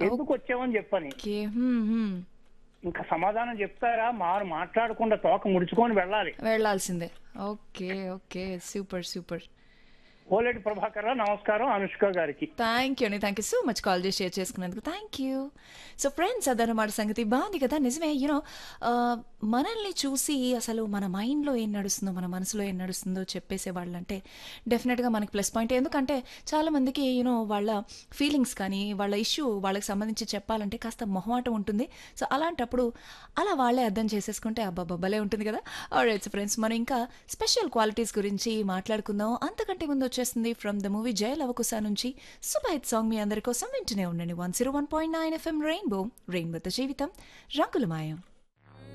ఎందుకు వచ్చావని చెప్పని ఓకే హ్మ్, హ్మ్. ఇంకా సమాధానం చెప్తారా మారు మాట్లాడకుండా తోక ముడుచుకొని వెళ్ళాలి వెళ్ళాల్సిందే okay okay super super Koleti Prabhakar Rao నమస్కారం అనుష్క గారికి థ్యాంక్ యూ అండి thank you so much call చేసి షేర్ చేసుకున్నందుకు థ్యాంక్ యూ సో ఫ్రెండ్స్ అదనమాట సంగతి బాగుంది కదా నిజమే యూనో మనల్ని చూసి అసలు మన మైండ్లో ఏం నడుస్తుందో మన మనసులో ఏం నడుస్తుందో చెప్పేసే వాళ్ళంటే డెఫినెట్గా మనకి ప్లస్ పాయింట్ ఎందుకంటే చాలామందికి యూనో వాళ్ళ ఫీలింగ్స్ కానీ వాళ్ళ ఇష్యూ వాళ్ళకి సంబంధించి చెప్పాలంటే కాస్త మొహమాటం ఉంటుంది సో అలాంటప్పుడు అలా వాళ్ళే అర్థం చేసేసుకుంటే అబ్బాబ్బా భలే ఉంటుంది కదా ఆల్రైట్ ఫ్రెండ్స్ మనం ఇంకా స్పెషల్ క్వాలిటీస్ గురించి మాట్లాడుకుందాం అంతకంటే ముందు వచ్చేస్తుంది from the movie Jaya Lavakusa నుంచి సూపర్ హిట్ సాంగ్ మీ అందరి కోసం వింటూనే ఉండండి one zero one point nine FM rainbow రెయిన్బోతో జీవితం రంగుల మాయం